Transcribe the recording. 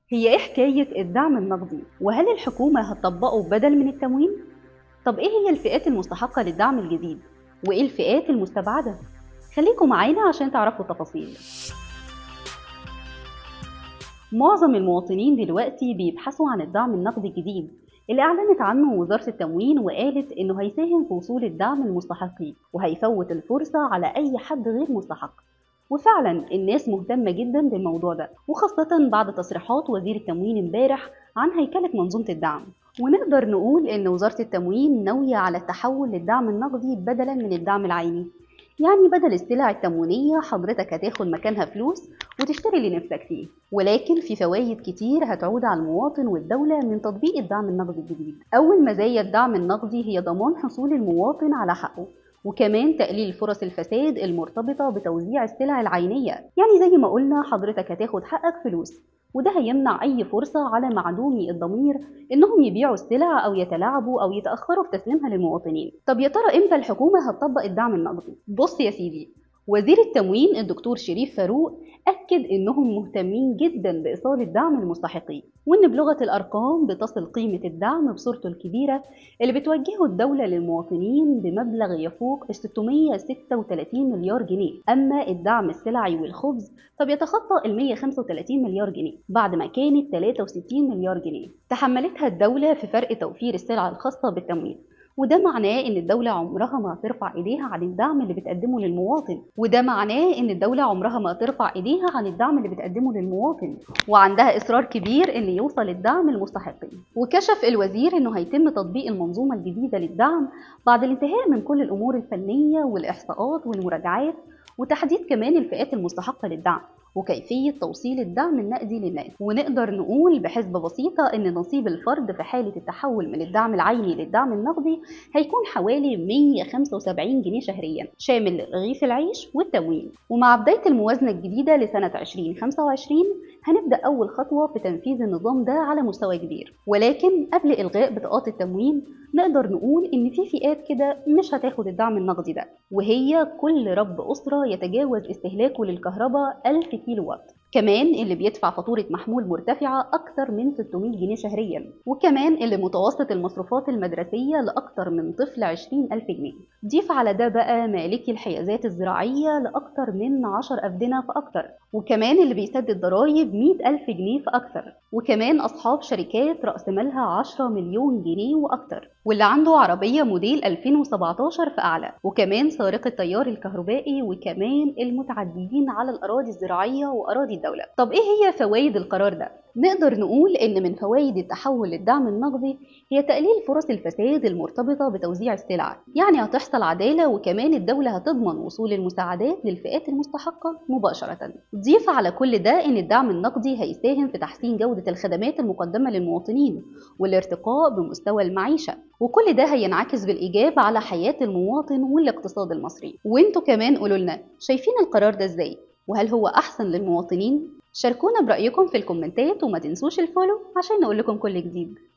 هي ايه حكاية الدعم النقدي؟ وهل الحكومة هتطبقه بدل من التموين؟ طب ايه هي الفئات المستحقة للدعم الجديد؟ وايه الفئات المستبعدة؟ خليكم معانا عشان تعرفوا التفاصيل معظم المواطنين دلوقتي بيبحثوا عن الدعم النقدي الجديد اللي أعلنت عنه وزارة التموين وقالت إنه هيساهم في وصول الدعم المستحقين وهيفوت الفرصة على أي حد غير مستحق وفعلا الناس مهتمة جدا بالموضوع ده وخاصة بعد تصريحات وزير التموين امبارح عن هيكلة منظومة الدعم ونقدر نقول إن وزارة التموين ناوية على التحول للدعم النقدي بدلا من الدعم العيني يعني بدل السلع التموينية حضرتك هتاخد مكانها فلوس وتشتري اللي نفسك فيه ولكن في فوائد كتير هتعود على المواطن والدولة من تطبيق الدعم النقدي الجديد أول مزايا الدعم النقدي هي ضمان حصول المواطن على حقه وكمان تقليل فرص الفساد المرتبطة بتوزيع السلع العينية يعني زي ما قلنا حضرتك هتاخد حقك فلوس وده هيمنع أي فرصة على معدومي الضمير إنهم يبيعوا السلع أو يتلاعبوا أو يتأخروا في تسليمها للمواطنين طب يا ترى إمتى الحكومة هتطبق الدعم النقدي؟ بص يا سيدي وزير التموين الدكتور شريف فاروق أكد إنهم مهتمين جدا بإيصال الدعم للمستحقين وإن بلغة الأرقام بتصل قيمة الدعم بصورته الكبيرة اللي بتوجهه الدولة للمواطنين بمبلغ يفوق 636 مليار جنيه أما الدعم السلعي والخبز فبيتخطى ال 135 مليار جنيه بعد ما كانت 63 مليار جنيه تحملتها الدولة في فرق توفير السلع الخاصة بالتموين وده معناه ان الدولة عمرها ما هترفع ايديها عن الدعم اللي بتقدمه للمواطن وده معناه ان الدولة عمرها ما هترفع ايديها عن الدعم اللي بتقدمه للمواطن وعندها اصرار كبير ان يوصل الدعم للمستحقين وكشف الوزير انه هيتم تطبيق المنظومة الجديدة للدعم بعد الانتهاء من كل الامور الفنية والاحصاءات والمراجعات وتحديد كمان الفئات المستحقة للدعم وكيفية توصيل الدعم النقدي للناس ونقدر نقول بحسبة بسيطة إن نصيب الفرد في حالة التحول من الدعم العيني للدعم النقدي هيكون حوالي 175 جنيه شهريا شامل رغيف العيش والتموين ومع بداية الموازنة الجديدة لسنة 2025 هنبدأ أول خطوة في تنفيذ النظام ده على مستوى كبير ولكن قبل إلغاء بطاقات التموين نقدر نقول إن في فئات كده مش هتاخد الدعم النقدي ده وهي كل رب أسرة يتجاوز استهلاكه للكهرباء 1000 كيلو وات كمان اللي بيدفع فاتورة محمول مرتفعة أكتر من 600 جنيه شهريا وكمان اللي متوسط المصروفات المدرسية لأكتر من طفل 20 ألف جنيه ضيف على ده بقى مالكي الحيازات الزراعية لأكتر من 10 أفدنة فأكتر وكمان اللي بيسدد ضرايب 100 ألف جنيه فأكتر وكمان أصحاب شركات رأس مالها 10 مليون جنيه وأكتر واللي عنده عربية موديل 2017 فأعلى وكمان سارق التيار الكهربائي وكمان المتعديين على الأراضي الزراعية وأراضي الدولة طب إيه هي فوائد القرار ده؟ نقدر نقول إن من فوائد التحول للدعم النقدي هي تقليل فرص الفساد المرتبطة بتوزيع السلع يعني هتحصل عدالة وكمان الدولة هتضمن وصول المساعدات للفئات المستحقة مباشرة ضيف على كل ده إن الدعم النقدي هيساهم في تحسين جودة الخدمات المقدمة للمواطنين والارتقاء بمستوى المعيشة وكل ده هينعكس بالإيجاب على حياة المواطن والاقتصاد المصري وانتوا كمان قولوا لنا شايفين القرار ده ازاي وهل هو أحسن للمواطنين؟ شاركونا برأيكم في الكومنتات وما تنسوش الفولو عشان نقول لكم كل جديد